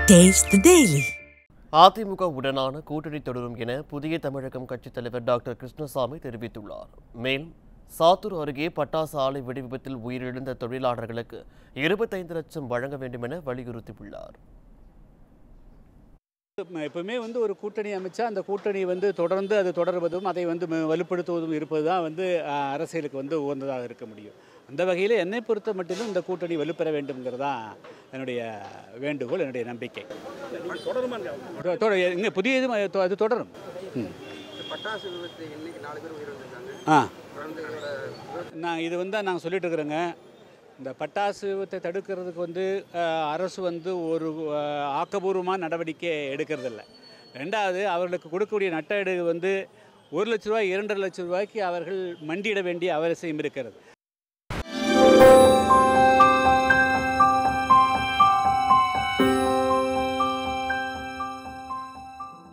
Taste the Daily. AIADMK உடனான கூட்டணி தொடரும் என புதிய தமிழகம் கட்சித் தலைவர் டாக்டர் கிருஷ்ணசாமி தெரிவித்துள்ளார் மேலும் சாத்தூர் அருகே பட்டாசு ஆலை வெடி விபத்தில் உயிரிழந்த தொழிலாளர்களுக்கு இருபத்தைந்து லட்சம் வழங்க வேண்டும் என வலியுறுத்தியுள்ளார் எப்பவுமே வந்து ஒரு கூட்டணி அமைச்சா அந்த கூட்டணி வந்து தொடர்ந்து அது தொடர்வதும் அதை வந்து ம- வலுப்படுத்துவதும் இருப்பது தான் வந்து அஹ், அரசியலுக்கு வந்து உகந்ததாக இருக்க முடியும் அந்த வகையில் என்னை பொறுத்த மட்டிலும் இந்த கூட்டணி வலுப்பெற வேண்டும்ங்கிறதா என்னுடைய வேண்டுகோள் என்னுடைய நம்பிக்கை தொ- தொட- இங்க புதிய இது ம- தொ- அது தொடரும் ம். பட்டாசு விபத்து இன்னைக்கு நாலு பேர் உயிரிழந்திருக்காங்க ஆ குழந்தைகளோட நான் இது வந்து நாங்கள் சொல்லிட்டு இருக்கிறோங்க இந்த பட்டாசு விபத்தை தடுக்கிறதுக்கு வந்து அஹ், அரசு வந்து ஒரு அஹ், ஆக்கபூர்வமான நடவடிக்கை எடுக்கிறதில்ல ரெண்டாவது அவர்களுக்கு கொடுக்கக்கூடிய நட்டஈடு வந்து ஒரு லட்ச ரூபாய் இரண்டரை லட்ச ரூபாய்க்கு அவர்கள் மண்டியிட வேண்டிய அவசியம் இருக்கிறது